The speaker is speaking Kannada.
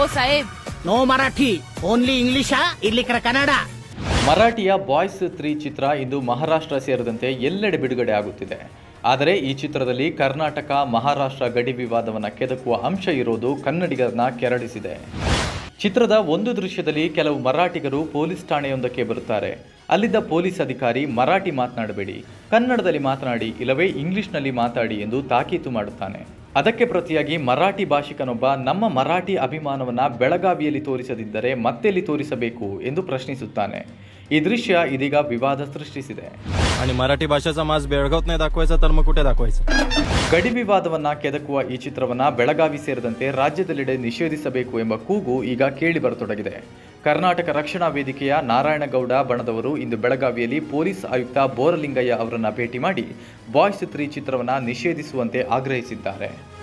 साहेब ನೋ ಮರಾಠಿ ಓನ್ಲಿ ಇಂಗ್ಲಿಷಾ ಇರ್ಲಿಕ್ರ ಕನ್ನಡ ಮರಾಠಿಯ ಬಾಯ್ಸ್ ತ್ರೀ ಚಿತ್ರ ಇಂದು ಮಹಾರಾಷ್ಟ್ರ ಸೇರಿದಂತೆ ಎಲ್ಲೆಡೆ ಬಿಡುಗಡೆ ಆಗುತ್ತಿದೆ ಆದರೆ ಈ ಚಿತ್ರದಲ್ಲಿ ಕರ್ನಾಟಕ ಮಹಾರಾಷ್ಟ್ರ ಗಡಿ ವಿವಾದವನ್ನು ಕೆದಕುವ ಅಂಶ ಇರೋದು ಕನ್ನಡಿಗರನ್ನ ಕೆರಳಿಸಿದೆ ಚಿತ್ರದ ಒಂದು ದೃಶ್ಯದಲ್ಲಿ ಕೆಲವು ಮರಾಠಿಗರು ಪೊಲೀಸ್ ಠಾಣೆಯೊಂದಕ್ಕೆ ಬರುತ್ತಾರೆ ಅಲ್ಲಿದ್ದ ಪೊಲೀಸ್ ಅಧಿಕಾರಿ ಮರಾಠಿ ಮಾತನಾಡಬೇಡಿ ಕನ್ನಡದಲ್ಲಿ ಮಾತನಾಡಿ ಇಲ್ಲವೇ ಇಂಗ್ಲಿಷ್ನಲ್ಲಿ ಮಾತಾಡಿ ಎಂದು ತಾಕೀತು ಮಾಡುತ್ತಾನೆ ಅದಕ್ಕೆ ಪ್ರತಿಯಾಗಿ ಮರಾಠಿ ಭಾಷಿಕನೊಬ್ಬ ನಮ್ಮ ಮರಾಠಿ ಅಭಿಮಾನವನ್ನ ಬೆಳಗಾವಿಯಲ್ಲಿ ತೋರಿಸದಿದ್ದರೆ ಮತ್ತೆಲ್ಲಿ ತೋರಿಸಬೇಕು ಎಂದು ಪ್ರಶ್ನಿಸುತ್ತಾನೆ ಈ ದೃಶ್ಯ ಇದೀಗ ವಿವಾದ ಸೃಷ್ಟಿಸಿದೆ आणि मराठी भाषेचा मास बेळगावत नाही दाखवायचा तर मग कुठे दाखवायचा ಗಡಿ ವಿವಾದವನ್ನ ಕೆದಕುವ ಈ ಚಿತ್ರವನ್ನ ಬೆಳಗಾವಿ ಸೇರಿದಂತೆ ರಾಜ್ಯದೆಲ್ಲೆಡೆ ನಿಷೇಧಿಸಬೇಕು ಎಂಬ ಕೂಗು ಈಗ ಕೇಳಿ ಬರತೊಡಗಿದೆ ಕರ್ನಾಟಕ ರಕ್ಷಣಾ ವೇದಿಕೆಯ ನಾರಾಯಣಗೌಡ ಬಣದವರು ಇಂದು ಬೆಳಗಾವಿಯಲ್ಲಿ ಪೊಲೀಸ್ ಆಯುಕ್ತ ಬೋರಲಿಂಗಯ್ಯ ಅವರನ್ನ ಭೇಟಿ ಮಾಡಿ ಬಾಯ್ಸ್ ತ್ರೀ ಚಿತ್ರವನ್ನ ನಿಷೇಧಿಸುವಂತೆ ಆಗ್ರಹಿಸಿದ್ದಾರೆ